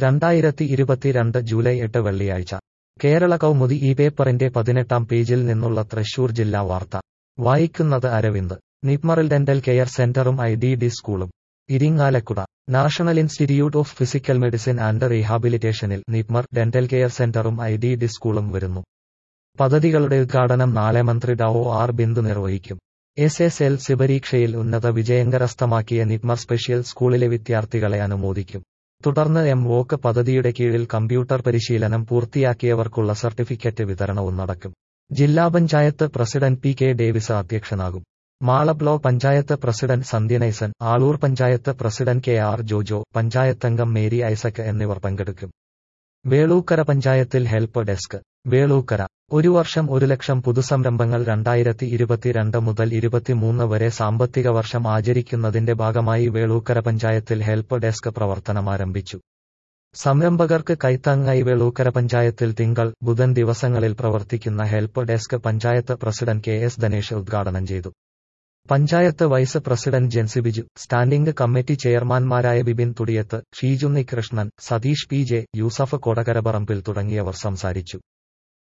രണ്ടായിരത്തി ഇരുപത്തിരണ്ട് ജൂലൈ എട്ട് വെള്ളിയാഴ്ച കേരള കൗമുദി ഈ പേപ്പറിന്റെ പതിനെട്ടാം പേജിൽ നിന്നുള്ള തൃശൂർ ജില്ലാ വാർത്ത വായിക്കുന്നത് അരവിന്ദ് നിപ്മറിൽ ഡെന്റൽ കെയർ സെന്ററും ഐ ഡി ഡി സ്കൂളും Irinjalakuda national institute of physical medicine and റീഹാബിലിറ്റേഷനിൽ നിപ്മർ ഡെന്റൽ കെയർ സെന്ററും ഐ ഡി ഡി സ്കൂളും വരുന്നു പദ്ധതികളുടെ ഉദ്ഘാടനം നാളെ മന്ത്രി ഡോ ആർ ബിന്ദു നിർവഹിക്കും എസ് എസ് എൽ സി പരീക്ഷയിൽ ഉന്നത വിജയം കരസ്ഥമാക്കിയ നിപ്മർ സ്പെഷ്യൽ സ്കൂളിലെ വിദ്യാർത്ഥികളെ അനുമോദിക്കും തുടർന്ന് എം വോക്ക് പദ്ധതിയുടെ കീഴിൽ കമ്പ്യൂട്ടർ പരിശീലനം പൂർത്തിയാക്കിയവർക്കുള്ള സർട്ടിഫിക്കറ്റ് വിതരണവും നടക്കും ജില്ലാ panchayat president P K Davis അധ്യക്ഷനാകും Mala block panchayat president Sandhya Naisan Alur panchayat president K R Jojo പഞ്ചായത്തംഗം മേരി ഐസക് എന്നിവർ പങ്കെടുക്കും വേളൂക്കര പഞ്ചായത്തിൽ ഹെൽപ്പ് ഡെസ്ക് വേളൂക്കര ഒരു വർഷം ഒരു ലക്ഷം പുതുസംരംഭങ്ങൾ രണ്ടായിരത്തി ഇരുപത്തിരണ്ട് മുതൽ ഇരുപത്തിമൂന്ന് വരെ സാമ്പത്തിക വർഷം ആചരിക്കുന്നതിന്റെ ഭാഗമായി വേളൂക്കര പഞ്ചായത്തിൽ ഹെൽപ്പ് ഡെസ്ക് പ്രവർത്തനമാരംഭിച്ചു സംരംഭകർക്ക് കൈത്താങ്ങായി വേളൂക്കര പഞ്ചായത്തിൽ തിങ്കൾ ബുധൻ ദിവസങ്ങളിൽ പ്രവർത്തിക്കുന്ന help desk panchayat president K S Dhanesh ഉദ്ഘാടനം ചെയ്തു panchayat vice president Jency Biju standing committee ചെയർമാൻമാരായ ബിബിൻ തുടിയത്ത് ഷീജുന്നി കൃഷ്ണൻ സതീഷ് പി ജെ യൂസഫ് കൊടകരപറമ്പിൽ തുടങ്ങിയവർ സംസാരിച്ചു